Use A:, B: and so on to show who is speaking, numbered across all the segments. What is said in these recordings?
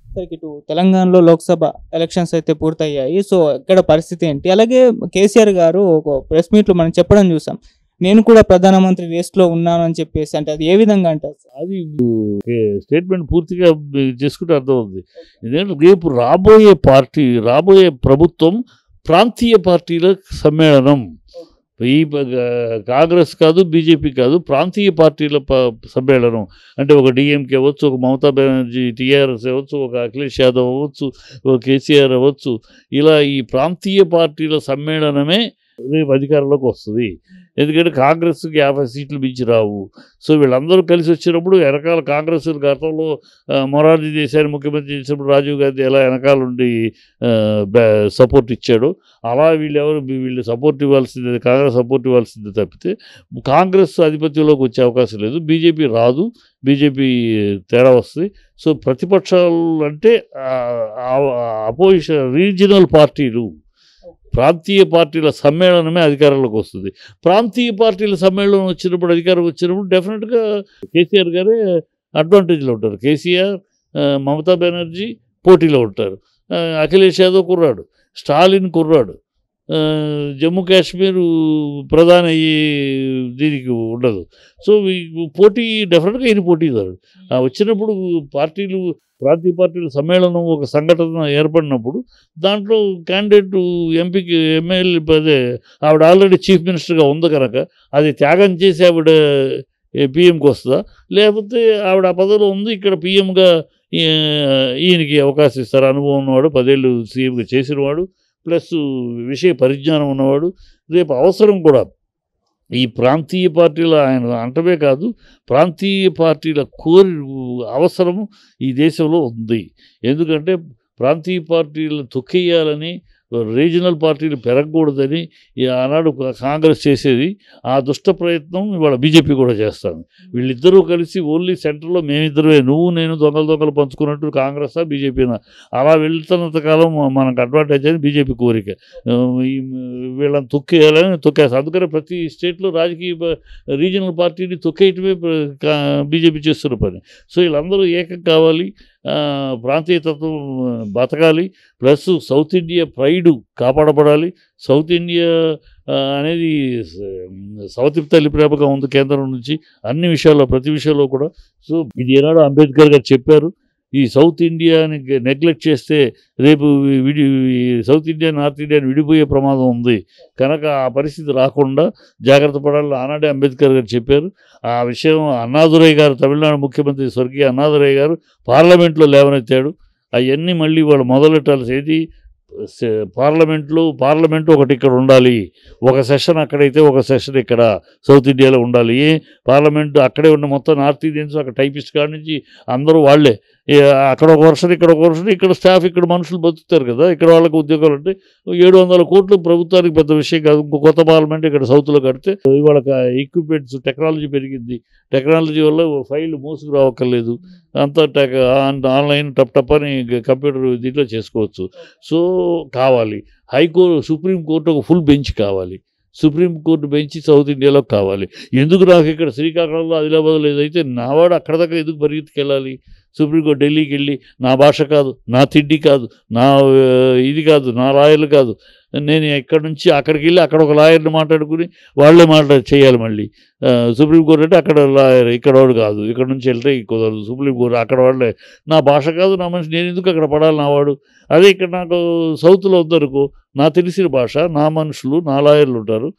A: సరే ఇటు తెలంగాణలో లోక్సభ ఎలక్షన్స్ అయితే పూర్తయ్యాయి సో ఇక్కడ పరిస్థితి ఏంటి అలాగే కేసీఆర్ గారు ఒక ప్రెస్ మీట్లో మనం చెప్పడం చూసాం నేను కూడా ప్రధానమంత్రి రేస్లో ఉన్నాను అని చెప్పేసి అంటే అది ఏ విధంగా అంటారు సార్?
B: అది స్టేట్మెంట్ పూర్తిగా చేసుకుంటే అర్థమవుతుంది ఎందుకంటే రేపు రాబోయే పార్టీ రాబోయే ప్రభుత్వం ప్రాంతీయ పార్టీల సమ్మేళనం ఈ ప- కాంగ్రెస్ కాదు బీజేపీ కాదు ప్రాంతీయ పార్టీల ప- సమ్మేళనం అంటే ఒక డిఎంకే అవ్వచ్చు ఒక మమతా బెనర్జీ టీఆర్ఎస్ అవ్వచ్చు ఒక అఖిలేష్ యాదవ్ అవ్వచ్చు ఒక కేసీఆర్ అవ్వచ్చు ఇలా ఈ ప్రాంతీయ పార్టీల సమ్మేళనమే రేపు అధికారంలోకి వస్తుంది ఎందుకంటే కాంగ్రెస్కి యాభై సీట్లు మించి రావు సో వీళ్ళందరూ కలిసి వచ్చినప్పుడు వెనకాల కాంగ్రెస్ గతంలో ఆ, మొరార్జీ దేశాన్ని ముఖ్యమంత్రి చేసినప్పుడు రాజీవ్ గాంధీ ఎలా వెనకాల ఉండి సపోర్ట్ ఇచ్చాడు అలా వీళ్ళు ఎవరు వీళ్ళు సపోర్ట్ ఇవ్వాల్సిందే కాంగ్రెస్ సపోర్ట్ ఇవ్వాల్సిందే తప్పితే కాంగ్రెస్ ఆధిపత్యంలోకి వచ్చే అవకాశం లేదు బీజేపీ రాదు బీజేపీ తేడా వస్తుంది సో ప్రతిపక్షాలు అంటే అపోజిషన్ రీజనల్ పార్టీలు ప్రాంతీయ పార్టీల సమ్మేళనమే అధికారంలోకి వస్తుంది ప్రాంతీయ పార్టీల సమ్మేళనం వచ్చినప్పుడు అధికారం వచ్చినప్పుడు డెఫినెట్గా కేసీఆర్ గారే అడ్వాంటేజ్లో ఉంటారు కేసీఆర్ ఆ, మమతా బెనర్జీ పోటీలో ఉంటారు ఆ, అఖిలేష్ యాదవ్ కుర్రాడు స్టాలిన్ కుర్రాడు ఆ, జమ్మూ కాశ్మీర్ ప్రధాని అయ్యే దీనికి ఉండదు సో ఈ పోటీ డెఫినెట్గా ఈయన పోటీదారుడు ఆ వచ్చినప్పుడు పార్టీలు ప్రాంతీయ పార్టీల సమ్మేళనం ఒక సంఘటన ఏర్పడినప్పుడు దాంట్లో క్యాండిడేట్ ఎంపీకి ఎమ్మెల్యే అదే ఆవిడ ఆల్రెడీ చీఫ్ మినిస్టర్గా ఉంది కనుక అది త్యాగం చేసి ఆవిడ పిఎంకి వస్తుందా లేకపోతే ఆవిడ ఆ పదవిలో ఉంది ఇక్కడ పిఎంగా ఈయనకి అవకాశం ఇస్తారు అనుభవం ఉన్నవాడు పదేళ్ళు సీఎంగా చేసినవాడు ప్లస్ విషయ పరిజ్ఞానం ఉన్నవాడు రేపు అవసరం కూడా ఈ ప్రాంతీయ పార్టీల ఆయన అంటమే కాదు ప్రాంతీయ పార్టీల కోరి అవసరము ఈ దేశంలో ఉంది ఎందుకంటే ప్రాంతీయ పార్టీలను తొక్కేయాలని రీజనల్ పార్టీలు పెరగకూడదని ఈ ఆనాడు కాంగ్రెస్ చేసేది ఆ దుష్ట ప్రయత్నం ఇవాళ బీజేపీ కూడా చేస్తాను వీళ్ళిద్దరూ కలిసి ఓన్లీ సెంటర్లో మేమిద్దరమే నువ్వు నేను దొంగలు దొంగలు పంచుకున్నట్టు కాంగ్రెస్ బీజేపీనా అలా వెళ్తున్నంత కాలం మనకు అడ్వాంటేజ్ అని బీజేపీ కోరిక ఆ, ఈ వీళ్ళని తొక్కేయాలని తొక్కేస్తారు అందుకని ప్రతి స్టేట్లో రాజకీయ ప- రీజనల్ పార్టీని తొక్కేయటమే ప్ర- కా- బీజేపీ చేస్తున్న పని సో వీళ్ళందరూ ఏకం కావాలి ఆ, ప్రాంతీయతత్వం బతకాలి ప్లస్ సౌత్ ఇండియా ప్రైడ్ కాపాడబడాలి సౌత్ ఇండియా ఆ, అనేది స- సౌత్ తల్లి ప్రేమగా ఉంది కేంద్రం నుంచి అన్ని విషయాల్లో ప్రతి విషయంలో కూడా సో ఇది ఏనాడు అంబేద్కర్ గారు చెప్పారు ఈ సౌత్ ఇండియాని నెగ్లెక్ట్ చేస్తే రేపు విడి ఈ సౌత్ ఇండియా నార్త్ ఇండియాని విడిపోయే ప్రమాదం ఉంది కనుక ఆ పరిస్థితి రాకుండా జాగ్రత్త పడాలని ఆనాడే అంబేద్కర్ గారు చెప్పారు ఆ విషయం అన్నాదురై గారు తమిళనాడు ముఖ్యమంత్రి స్వర్గీయ అన్నాదురై గారు పార్లమెంట్లో లేవనెత్తాడు అవన్నీ మళ్ళీ వాళ్ళు మొదలెట్టాల్సి ఏది స- పార్లమెంట్లో పార్లమెంటు ఒకటి ఇక్కడ ఉండాలి ఒక సెషన్ అక్కడైతే ఒక సెషన్ ఇక్కడ సౌత్ ఇండియాలో ఉండాలి ఏ పార్లమెంట్ అక్కడే ఉన్న మొత్తం నార్త్ ఇండియన్స్ అక్కడ టైపిస్ట్ కాడి నుంచి అందరూ వాళ్ళే ఏ అక్కడ ఒక వర్షన్ ఇక్కడ ఒక వర్షన్ ఇక్కడ స్టాఫ్ ఇక్కడ మనుషులు బతుకుతారు కదా ఇక్కడ వాళ్ళకి ఉద్యోగాలు అంటే ఏడు వందల కోట్లు ప్రభుత్వానికి పెద్ద విషయం కాదు ఇంకో కొత్త పార్లమెంట్ ఇక్కడ సౌత్లో కడితే ఇవాళ ఎక్విప్మెంట్స్ టెక్నాలజీ పెరిగింది టెక్నాలజీ వల్ల ఫైల్ మోసుకు రావక్కర్లేదు అంతా టెక్ ఆన్లైన్ టప్ టప్ అని కంప్యూటర్ దీంట్లో చేసుకోవచ్చు సో కావాలి హైకోర్టు సుప్రీంకోర్టు ఒక ఫుల్ బెంచ్ కావాలి సుప్రీంకోర్టు బెంచ్ సౌత్ ఇండియాలో కావాలి ఎందుకు నాకు ఇక్కడ శ్రీకాకుళంలో ఆదిలాబాద్లో ఏదైతే నావాడు అక్కడ దాకా ఎందుకు పరిగెత్తుకెళ్ళాలి సుప్రీంకోర్టు ఢిల్లీకి వెళ్ళి నా భాష కాదు నా తిండి కాదు నా ఆ, ఇది కాదు నా లాయర్లు కాదు నేను ఇక్కడ నుంచి అక్కడికి వెళ్ళి అక్కడ ఒక లాయర్ని మాట్లాడుకుని వాళ్ళే మాట్లాడి చేయాలి మళ్ళీ ఆ, సుప్రీంకోర్టు అంటే అక్కడ లాయర్ ఇక్కడ వాడు కాదు ఇక్కడ నుంచి వెళ్తే కుదరదు సుప్రీంకోర్టు అక్కడ వాళ్ళే నా భాష కాదు నా మనిషి నేను ఎందుకు అక్కడ పడాలి నా వాడు అదే ఇక్కడ నాకు సౌత్లో వద్దనుకో నా తెలిసిన భాష నా మనుషులు నా లాయర్లు ఉంటారు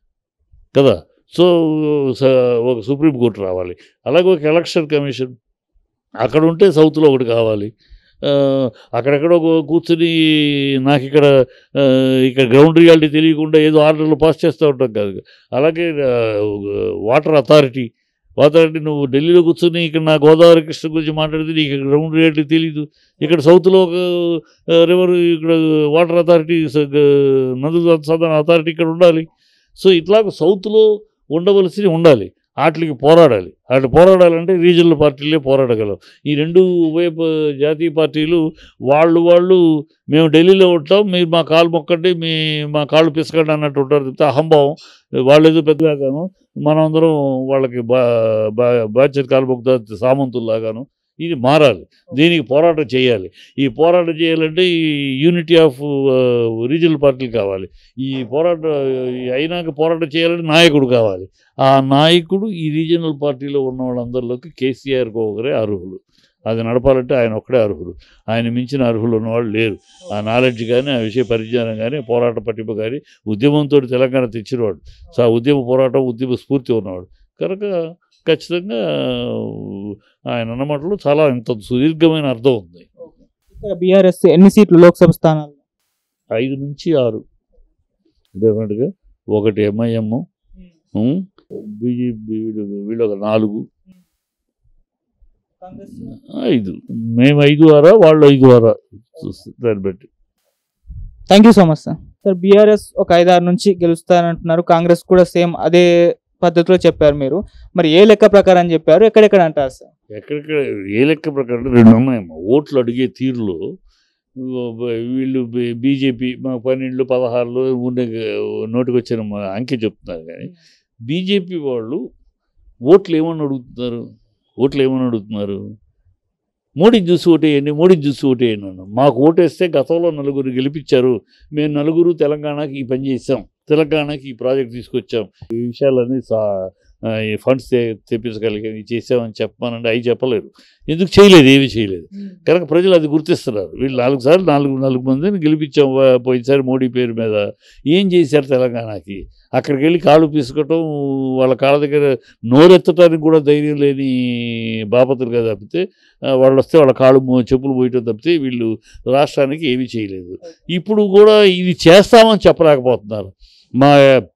B: కదా సో స- ఒక సుప్రీంకోర్టు రావాలి అలాగే ఒక ఎలక్షన్ కమిషన్ అక్కడ ఉంటే సౌత్లో ఒకటి కావాలి ఆ, అక్కడెక్కడో కూ- కూర్చుని నాకు ఇక్కడ ఆ, ఇక్కడ గ్రౌండ్ రియాలిటీ తెలియకుండా ఏదో ఆర్డర్లు పాస్ చేస్తూ ఉంటాం కాదు అలాగే ఆ, వాటర్ అథారిటీ అథారిటీ నువ్వు ఢిల్లీలో కూర్చొని ఇక్కడ నా గోదావరి కృష్ణ గురించి మాట్లాడితే నీకు ఇక్కడ గ్రౌండ్ రియాలిటీ తెలియదు ఇక్కడ సౌత్లో ఒక రివర్ ఇక్కడ వాటర్ అథారిటీ స- గ- నదుల సదన్ అథారిటీ ఇక్కడ ఉండాలి సో ఇట్లా సౌత్లో ఉండవలసి ఉండాలి వాటికి పోరాడాలి వాటి పోరాడాలంటే రీజనల్ పార్టీలే పోరాడగలవు ఈ రెండు ఉభయ ప- జాతీయ పార్టీలు వాళ్ళు వాళ్ళు మేము ఢిల్లీలో ఉంటాం మీరు మా కాలు మొక్కండి మీ మా కాళ్ళు పిసకండి అన్నట్టు ఉంటారు తప్పితే అహంభావం వాళ్ళు ఏదో పెద్దలాగాను మనమందరం వాళ్ళకి బా బా బాధ్యత కాలు మొక్కుతా సామంతుల్లాగాను ఇది మారాలి దీనికి పోరాటం చేయాలి ఈ పోరాటం చేయాలంటే ఈ యూనిటీ ఆఫ్ రీజనల్ పార్టీలు కావాలి ఈ పోరాటం ఈ అయినాక పోరాటం చేయాలంటే నాయకుడు కావాలి ఆ నాయకుడు ఈ రీజనల్ పార్టీలో ఉన్న వాళ్ళందరిలోకి కేసీఆర్కి ఒకరే అర్హులు అది నడపాలంటే ఆయన ఒక్కడే అర్హులు ఆయన మించిన అర్హులు ఉన్నవాళ్ళు లేరు ఆ నాలెడ్జ్ కానీ ఆ విషయ పరిజ్ఞానం కానీ పోరాట పట్టింపు కానీ ఉద్యమంతో తెలంగాణ తెచ్చినవాడు సో ఆ ఉద్యమ పోరాటం ఉద్యమ స్ఫూర్తి ఉన్నవాడు కనుక ఖచ్చితంగా ఆయన అన్న మాటలు చాలా ఇంత సుదీర్ఘమైన అర్థం ఉంది
A: ఇక్కడ బీఆర్ఎస్ ఎన్ని సీట్లు లోక్సభ స్థానాలు
B: ఐదు నుంచి ఆరు డెఫినెట్గా ఒకటి ఎంఐఎం బీజేపీ వీళ్ళు ఒక నాలుగు ఐదు మేము ఐదు వారా వాళ్ళు ఐదు వారా దాన్ని బట్టి
A: thank you so much sir sir BRS ఒక ఐదారు నుంచి గెలుస్తారంటున్నారు కాంగ్రెస్ కూడా సేమ్ అదే పద్ధతిలో చెప్పారు మీరు మరి ఏ లెక్క ప్రకారం చెప్పారు ఎక్కడెక్కడ అంటారు సార్
B: ఎక్కడెక్కడ ఏ లెక్క ప్రకారం రెండు ఉన్నాయమ్మా ఓట్లు అడిగే తీరులో వీళ్ళు బీజేపీ మా పన్నెండు పదహారులో ఉండే నోటికి వచ్చిన మా అంకె చెప్తున్నారు కానీ బీజేపీ వాళ్ళు ఓట్లు ఏమని అడుగుతున్నారు ఓట్లు ఏమని అడుగుతున్నారు మోడీని చూసి ఓటేయండి మోడీని చూసి ఓటేయండి అన్నాం మాకు ఓటేస్తే గతంలో నలుగురు గెలిపించారు మేము నలుగురు తెలంగాణకి ఈ పని చేసాం తెలంగాణకి ఈ ప్రాజెక్ట్ తీసుకొచ్చాం ఈ విషయాలన్నీ సా ఆ, ఈ ఫండ్స్ తె- తెప్పించగలిగాం ఇది చేసామని చెప్పానంటే అవి చెప్పలేరు ఎందుకు చేయలేదు ఏమీ చేయలేదు కనుక ప్రజలు అది గుర్తిస్తున్నారు వీళ్ళు నాలుగు సార్లు నాలుగు నాలుగు మందిని గెలిపించాం వా- పోయినసారి మోడీ పేరు మీద ఏం చేశారు తెలంగాణకి అక్కడికి వెళ్ళి కాళ్ళు పీసుకోవటం వాళ్ళ కాళ్ళ దగ్గర నోరెత్తడానికి కూడా ధైర్యం లేని బాపతులుగా తప్పితే ఆ, వాళ్ళు వస్తే వాళ్ళ కాళ్ళు మో- చెప్పులు పోయటం తప్పితే వీళ్ళు రాష్ట్రానికి ఏమీ చేయలేదు ఇప్పుడు కూడా ఇది చేస్తామని చెప్పలేకపోతున్నారు మా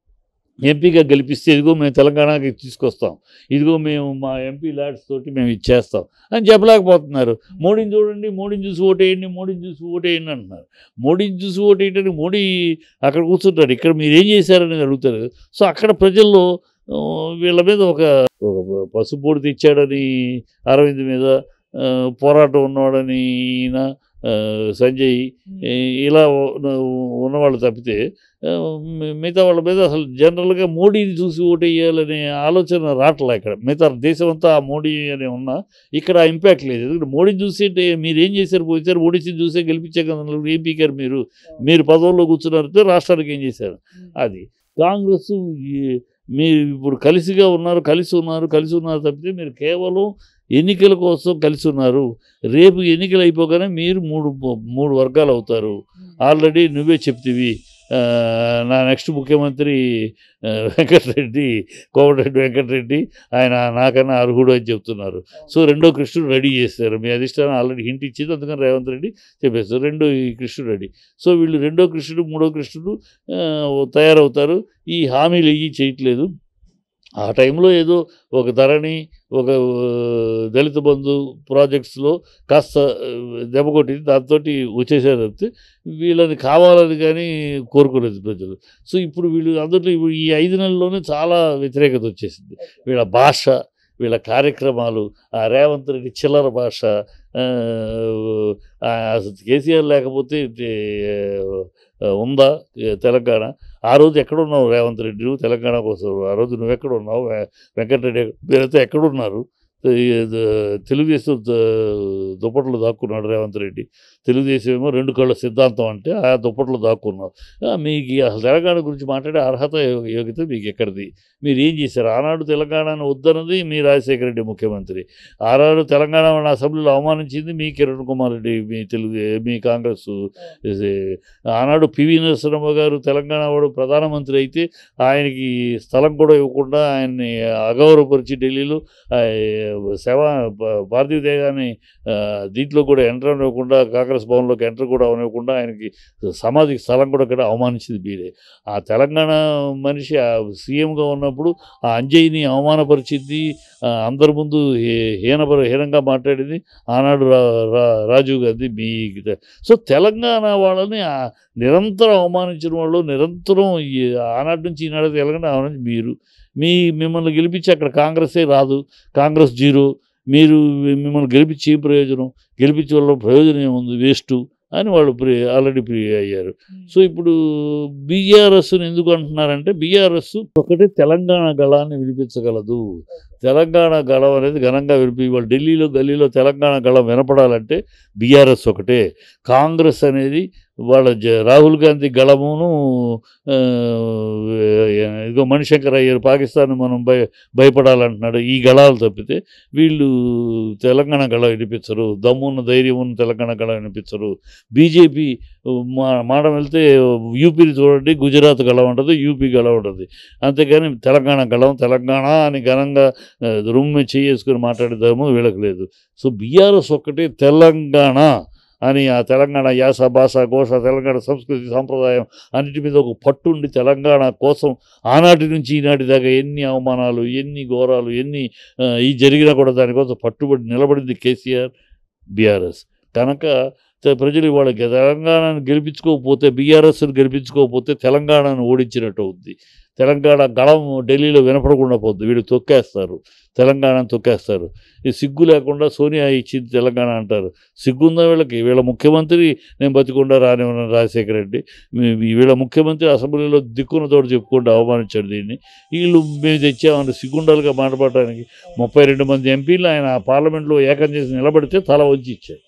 B: ఎంపీగా గెలిపిస్తే ఇదిగో మేము తెలంగాణకి తీసుకొస్తాం ఇదిగో మేము మా ఎంపీ ల్యాడ్స్ తోటి మేము ఇది చేస్తాం అని చెప్పలేకపోతున్నారు మోడీని చూడండి మోడీని చూసి ఓటేయండి మోడీని చూసి ఓటేయండి అంటున్నారు మోడీని చూసి ఓటేయడానికి మోడీ అక్కడ కూర్చుంటాడు ఇక్కడ మీరు ఏం చేశారని అడుగుతారు సో అక్కడ ప్రజల్లో ఆ, వీళ్ళ మీద ఒక ఒక పసుపొడి తెచ్చాడని అరవింద్ మీద ఆ, పోరాటం ఉన్నవాడని ఈయన ఆ, సంజయ్ ఈ ఇలా ఉన్న- ఉన్నవాళ్ళు తప్పితే ఆ, మి- మిగతా వాళ్ళ మీద అసలు జనరల్గా మోడీని చూసి ఓటేయాలనే ఆలోచన రావట్లే ఇక్కడ మిగతా దేశం అంతా ఆ మోడీ అనే ఉన్నా ఇక్కడ ఆ ఇంపాక్ట్ లేదు ఎందుకంటే మోడీని చూసి అంటే మీరు ఏం చేశారు పోయిసారు మోడీని చూసే గెలిపించే కదా నలుగురు ఏం పీకారు మీరు మీరు పదవుల్లో కూర్చున్నారంటే రాష్ట్రానికి ఏం చేశారు అది కాంగ్రెస్ ఈ- మీరు ఇప్పుడు కలిసిగా ఉన్నారు కలిసి ఉన్నారు కలిసి ఉన్నారు తప్పితే మీరు కేవలం ఎన్నికల కోసం కలిసి ఉన్నారు రేపు ఎన్నికలు అయిపోగానే మీరు మూడు మూడు వర్గాలు అవుతారు ఆల్రెడీ నువ్వే చెప్తివి ఆ, నా నెక్స్ట్ ముఖ్యమంత్రి ఆ, వెంకటరెడ్డి కోమటిరెడ్డి వెంకటరెడ్డి ఆయన నాకన్నా అర్హుడు అని చెప్తున్నారు సో రెండో కృష్ణుడు రెడీ చేస్తారు మీ అధిష్టానం ఆల్రెడీ హింట్ ఇచ్చింది అందుకని రేవంత్ రెడ్డి చెప్పేస్తారు రెండో ఈ కృష్ణుడు రెడీ సో వీళ్ళు రెండో కృష్ణుడు మూడో కృష్ణుడు ఆ, తయారవుతారు ఈ హామీలు ఇవి చేయట్లేదు ఆ టైంలో ఏదో ఒక ధరణి ఒక ఆ, దళిత బంధు ప్రాజెక్ట్స్లో కాస్త ఆ, దెబ్బ కొట్టింది దాంతో వచ్చేసారు తప్పితే వీళ్ళని కావాలని కానీ కోరుకోలేదు ప్రజలు సో ఇప్పుడు వీళ్ళు అందరిలో ఇప్పుడు ఈ ఐదు నెలల్లోనే చాలా వ్యతిరేకత వచ్చేసింది వీళ్ళ భాష వీళ్ళ కార్యక్రమాలు ఆ రేవంత్ రెడ్డి చిల్లర భాష ఆ, ఆ, అసలు కేసీఆర్ లేకపోతే ఇది, ఆ, ఉందా ఏ, తెలంగాణ ఆ రోజు ఎక్కడున్నావు రేవంత్ రెడ్డి నువ్వు తెలంగాణ కోసం ఆ రోజు నువ్వు ఎక్కడ ఉన్నావు వె- వెంకటరెడ్డి ఎక్కడ- మీరైతే ఎక్కడున్నారు ఈ, ద- తెలుగుదేశం ద- దుప్పట్లు దాక్కున్నాడు రేవంత్ రెడ్డి తెలుగుదేశం ఏమో రెండు కళ్ళ సిద్ధాంతం అంటే ఆ దుప్పట్లు దాక్కున్నావు ఆ, మీకు ఈ అసలు తెలంగాణ గురించి మాట్లాడే అర్హత యో- యోగ్యత మీకు ఎక్కడిది మీరు ఏం చేశారు ఆనాడు తెలంగాణను వద్దన్నది మీ రాజశేఖర రెడ్డి ముఖ్యమంత్రి ఆనాడు తెలంగాణ వాళ్ళ అసెంబ్లీలో అవమానించింది మీ కిరణ్ కుమార్ రెడ్డి మీ తెలుగు మీ కాంగ్రెస్ ఇది, ఆనాడు పివి నరసింహ గారు తెలంగాణ వాడు ప్రధానమంత్రి అయితే ఆయనకి స్థలం కూడా ఇవ్వకుండా ఆయన్ని అగౌరవపరిచి ఢిల్లీలో ఆ, సేవ భా- భారతీయ దేశాన్ని ఆ, దీంట్లో కూడా ఎంటర్ అవ్వకుండా కాంగ్రెస్ భవన్లోకి ఎంటర్ కూడా అవనివ్వకుండా ఆయనకి సమాధికి స్థలం కూడా ఇక్కడ అవమానించింది మీరే ఆ తెలంగాణ మనిషి ఆ సీఎంగా ఉన్నప్పుడు ఆ అంజయ్యని అవమానపరిచింది ఆ, అందరి ముందు హే- హీనపర హీనంగా మాట్లాడింది ఆనాడు రా రా- రాజీవ్ గాంధీ మీ సో తెలంగాణ వాళ్ళని ఆ నిరంతరం అవమానించిన వాళ్ళు నిరంతరం ఈ ఆనాటి నుంచి ఈనాడు తెలంగాణ అవమానించి మీరు మీ మిమ్మల్ని గెలిపించి అక్కడ కాంగ్రెసే రాదు కాంగ్రెస్ జీరో మీరు మిమ్మల్ని గెలిపించి ఏం ప్రయోజనం గెలిపించే వల్ల ప్రయోజనం ఏముంది వేస్ట్ అని వాళ్ళు ప్రి ఆల్రెడీ ప్రి అయ్యారు సో ఇప్పుడు బీఆర్ఎస్ని ఎందుకు అంటున్నారంటే బీఆర్ఎస్ ఒకటే తెలంగాణ గళాన్ని వినిపించగలదు తెలంగాణ గళం అనేది ఘనంగా వినిపి ఇవాళ ఢిల్లీలో గల్లీలో తెలంగాణ గళం వినపడాలంటే బీఆర్ఎస్ ఒకటే కాంగ్రెస్ అనేది వాళ్ళ జ రాహుల్ గాంధీ గళమును ఆ, ఇదిగో మణిశంకర్ అయ్యారు పాకిస్తాన్ మనం భయ భయపడాలంటున్నాడు ఈ గళాలు తప్పితే వీళ్ళు తెలంగాణ గళం వినిపించరు దమ్మున్న ధైర్యం ఉన్న తెలంగాణ గళం వినిపించరు బీజేపీ మా మాడం వెళ్తే యూపీని చూడండి గుజరాత్ గళం ఉంటుంది యూపీ గళం ఉంటుంది అంతేగాని తెలంగాణ గళం తెలంగాణ అని ఘనంగా ఆ, రూమ్ చేసుకుని మాట్లాడే ధర్మం వీళ్ళకి లేదు సో బీఆర్ఎస్ ఒక్కటే తెలంగాణ అని ఆ తెలంగాణ యాస భాష ఘోష తెలంగాణ సంస్కృతి సాంప్రదాయం అన్నిటి మీద ఒక పట్టుండి తెలంగాణ కోసం ఆనాటి నుంచి ఈనాటి దాకా ఎన్ని అవమానాలు ఎన్ని ఘోరాలు ఎన్ని ఆ, ఈ జరిగినా కూడా దానికోసం పట్టుబడి నిలబడింది కేసీఆర్ బీఆర్ఎస్ కనుక త- ప్రజలు ఇవాళ తెలంగాణను గెలిపించుకోకపోతే బీఆర్ఎస్ని గెలిపించుకోకపోతే తెలంగాణను ఓడించినట్టు అవుద్ది తెలంగాణ గళం ఢిల్లీలో వినపడకుండా పోద్ది వీళ్ళు తొక్కేస్తారు తెలంగాణను తొక్కేస్తారు ఈ సిగ్గు లేకుండా సోనియా ఇచ్చింది తెలంగాణ అంటారు సిగ్గుందా వీళ్ళకి వీళ్ళ ముఖ్యమంత్రి నేను బతికుండా రానివ్వను రాజశేఖర రెడ్డి మీ- మీ- వీళ్ళ ముఖ్యమంత్రి అసెంబ్లీలో దిక్కున తోడు చెప్పుకుంటూ అవమానించాడు దీన్ని వీళ్ళు మేము తెచ్చామని సిగ్గుండాలుగా మాట్లాడటానికి ముప్పై రెండు మంది ఎంపీలు ఆయన పార్లమెంట్లో ఏకం చేసి నిలబడితే తల వంచి ఇచ్చారు